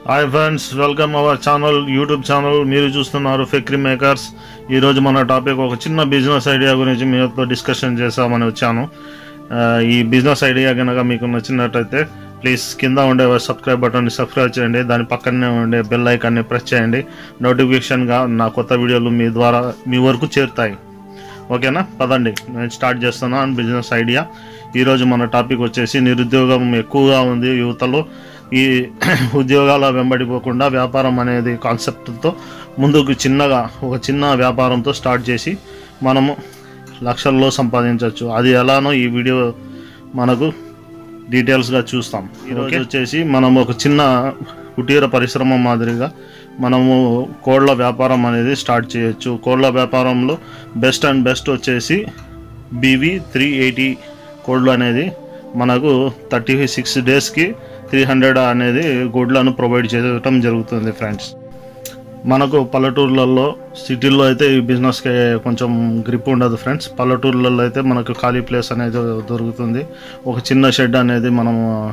hi friends welcome our channel YouTube channel మీరు చూస్తున్నారు ఫెక్రీ makers ఈరోజు మన టాపిక్ ఒక చిన్న బిజినెస్ ఐడియా గురించి మీతో డిస్కషన్ చేసామని వచ్చాను ఆ, ఈ బిజినెస్ ఐడియా కనుక మీకు నచ్చినట్టయితే ప్లీజ్ కింద ఉండే సబ్స్క్రైబ్ బటన్ని సబ్స్క్రైబ్ చేయండి దాని పక్కనే ఉండే బెల్ ఐకాన్ని ప్రెస్ చేయండి నోటిఫికేషన్గా నా కొత్త వీడియోలు మీ ద్వారా మీ వరకు చేరుతాయి ఓకేనా పదండి నేను స్టార్ట్ చేస్తున్నాను బిజినెస్ ఐడియా ఈరోజు మన టాపిక్ వచ్చేసి నిరుద్యోగం ఎక్కువగా ఉంది యువతలో ఈ ఉద్యోగాల వెంబడిపోకుండా వ్యాపారం అనేది కాన్సెప్ట్తో ముందుకు చిన్నగా ఒక చిన్న వ్యాపారంతో స్టార్ట్ చేసి మనము లక్షల్లో సంపాదించవచ్చు అది ఎలానో ఈ వీడియో మనకు డీటెయిల్స్గా చూస్తాం ఈరోజు వచ్చేసి మనం ఒక చిన్న కుటీర పరిశ్రమ మాదిరిగా మనము కోళ్ళ వ్యాపారం అనేది స్టార్ట్ చేయొచ్చు కోళ్ళ వ్యాపారంలో బెస్ట్ అండ్ బెస్ట్ వచ్చేసి బీవీ త్రీ ఎయిటీ కోళ్ళు అనేది మనకు థర్టీ సిక్స్ డేస్కి త్రీ హండ్రెడ్ అనేది గుడ్లను ప్రొవైడ్ చేయడం జరుగుతుంది ఫ్రెండ్స్ మనకు పల్లెటూర్లలో సిటీల్లో అయితే ఈ బిజినెస్కి కొంచెం గ్రిప్ ఉండదు ఫ్రెండ్స్ పల్లెటూర్లలో అయితే మనకు ఖాళీ ప్లేస్ అనేది దొరుకుతుంది ఒక చిన్న షెడ్ అనేది మనం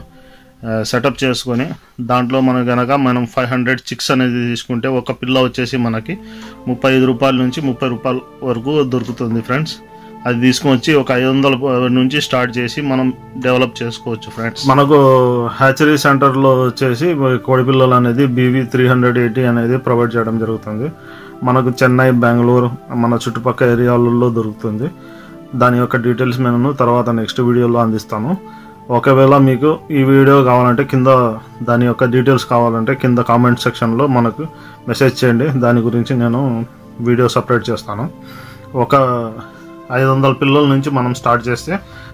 సెటప్ చేసుకొని దాంట్లో మనం గనక మనం ఫైవ్ హండ్రెడ్ చిక్స్ అనేది తీసుకుంటే ఒక పిల్ల వచ్చేసి మనకి ముప్పై ఐదు రూపాయల నుంచి ముప్పై రూపాయల వరకు దొరుకుతుంది ఫ్రెండ్స్ అది తీసుకొచ్చి ఒక ఐదు వందల నుంచి స్టార్ట్ చేసి మనం డెవలప్ చేసుకోవచ్చు ఫ్రెండ్స్ మనకు హ్యాచరీ సెంటర్లో వచ్చేసి కోడి పిల్లలు అనేది బీవీ త్రీ హండ్రెడ్ ఎయిటీ అనేది ప్రొవైడ్ చేయడం జరుగుతుంది మనకు చెన్నై బెంగళూరు మన చుట్టుపక్కల ఏరియాలలో దొరుకుతుంది దాని యొక్క డీటెయిల్స్ నేను తర్వాత నెక్స్ట్ వీడియోలో అందిస్తాను ఒకవేళ మీకు ఈ వీడియో కావాలంటే కింద దాని యొక్క డీటెయిల్స్ కావాలంటే కింద కామెంట్ సెక్షన్లో మనకు మెసేజ్ చేయండి దాని గురించి నేను వీడియో సపరేట్ చేస్తాను ఒక ఐదు వందల పిల్లల నుంచి మనం స్టార్ట్ చేస్తే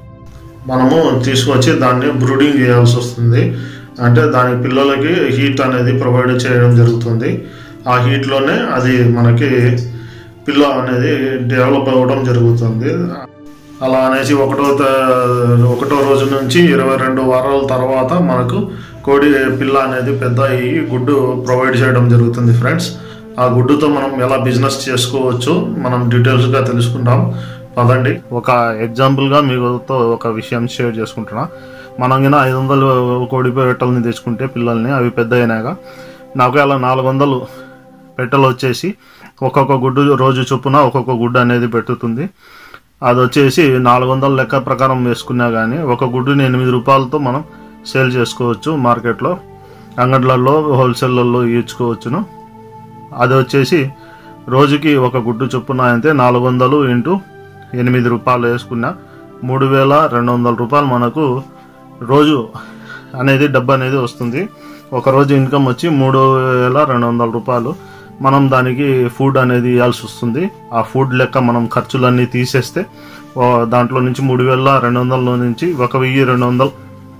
మనము తీసుకొచ్చి దాన్ని బ్రూడింగ్ చేయాల్సి వస్తుంది అంటే దాని పిల్లలకి హీట్ అనేది ప్రొవైడ్ చేయడం జరుగుతుంది ఆ హీట్లోనే అది మనకి పిల్ల అనేది డెవలప్ అవ్వడం జరుగుతుంది అలా అనేసి ఒకటో త- ఒకటో రోజు నుంచి ఇరవై రెండు వారాల తర్వాత మనకు కోడి పిల్ల అనేది పెద్ద అయ్యి గుడ్డు ప్రొవైడ్ చేయడం జరుగుతుంది ఫ్రెండ్స్ ఆ గుడ్డుతో మనం ఎలా బిజినెస్ చేసుకోవచ్చు మనం డీటెయిల్స్గా తెలుసుకుంటాం పదండి ఒక ఎగ్జాంపుల్గా మీతో ఒక విషయం షేర్ చేసుకుంటున్నా మనం కింద ఐదు వందలు కోడి పెట్టెలని తెచ్చుకుంటే పిల్లల్ని అవి పెద్ద అయినాక నాకు అలా నాలుగు వందలు పెట్టెలు వచ్చేసి ఒక్కొక్క గుడ్డు రోజు చొప్పున ఒక్కొక్క గుడ్డు అనేది పెట్టుతుంది అది వచ్చేసి నాలుగు వందల లెక్క ప్రకారం వేసుకున్నా కానీ ఒక గుడ్డుని ఎనిమిది రూపాయలతో మనం సేల్ చేసుకోవచ్చు మార్కెట్లో అంగడ్లలో హోల్సేల్లలో ఇచ్చుకోవచ్చును అది వచ్చేసి రోజుకి ఒక గుడ్డు చొప్పున అయితే నాలుగు వందలు ఇంటూ ఎనిమిది రూపాయలు వేసుకున్న మూడు వేల రెండు వందల రూపాయలు మనకు రోజు అనేది డబ్బు అనేది వస్తుంది ఒక రోజు ఇన్కమ్ వచ్చి మూడు వేల రెండు వందల రూపాయలు మనం దానికి ఫుడ్ అనేది ఇవ్వాల్సి వస్తుంది ఆ ఫుడ్ లెక్క మనం ఖర్చులన్నీ తీసేస్తే ఓ దాంట్లో నుంచి మూడు వేల రెండు వందల నుంచి ఒక వెయ్యి రెండు వందలు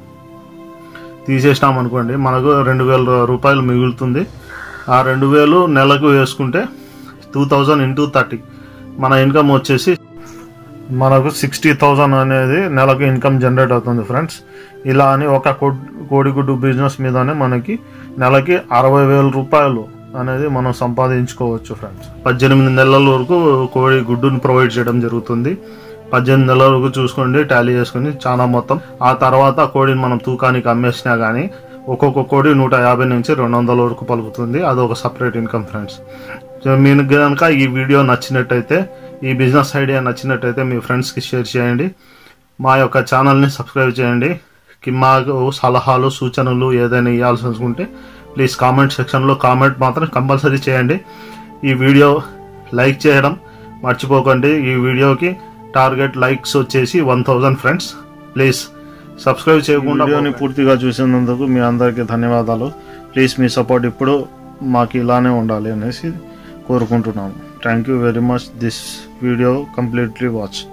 తీసేసినాం అనుకోండి మనకు రెండు వేల రూపాయలు మిగులుతుంది ఆ రెండు వేలు నెలకు వేసుకుంటే టూ థౌజండ్ ఇంటూ థర్టీ మన ఇన్కమ్ వచ్చేసి మనకు సిక్స్టీ థౌజండ్ అనేది నెలకు ఇన్కమ్ జనరేట్ అవుతుంది ఫ్రెండ్స్ ఇలా అని ఒక కోడ్- కోడిగుడ్డు బిజినెస్ మీదనే మనకి నెలకి అరవై వేల రూపాయలు అనేది మనం సంపాదించుకోవచ్చు ఫ్రెండ్స్ పద్దెనిమిది నెలల వరకు కోడి గుడ్డుని ప్రొవైడ్ చేయడం జరుగుతుంది పద్దెనిమిది నెలల వరకు చూసుకోండి టాలీ చేసుకుని చాలా మొత్తం ఆ తర్వాత కోడిని మనం తూకానికి అమ్మేసినా కానీ ఒక్కొక్క కోడి నూట యాభై నుంచి రెండు వందల వరకు పలుకుతుంది అది ఒక సపరేట్ ఇన్కమ్ ఫ్రెండ్స్ సో మీకు కనుక ఈ వీడియో నచ్చినట్టయితే ఈ బిజినెస్ ఐడియా నచ్చినట్టయితే మీ ఫ్రెండ్స్కి షేర్ చేయండి మా యొక్క ఛానల్ని సబ్స్క్రైబ్ చేయండి కి మాకు సలహాలు సూచనలు ఏదైనా ఇవ్వాల్సి అనుకుంటే ప్లీజ్ కామెంట్ సెక్షన్లో కామెంట్ మాత్రం కంపల్సరీ చేయండి ఈ వీడియో లైక్ చేయడం మర్చిపోకండి ఈ వీడియోకి టార్గెట్ లైక్స్ వచ్చేసి one thousand friends please subscribe చేయకుండా వీడియోని పూర్తిగా చూసినందుకు మీ అందరికీ ధన్యవాదాలు ప్లీజ్ మీ సపోర్ట్ ఇప్పుడు మాకు ఇలానే ఉండాలి అనేసి కోరుకుంటున్నాను thank you very much this video completely watch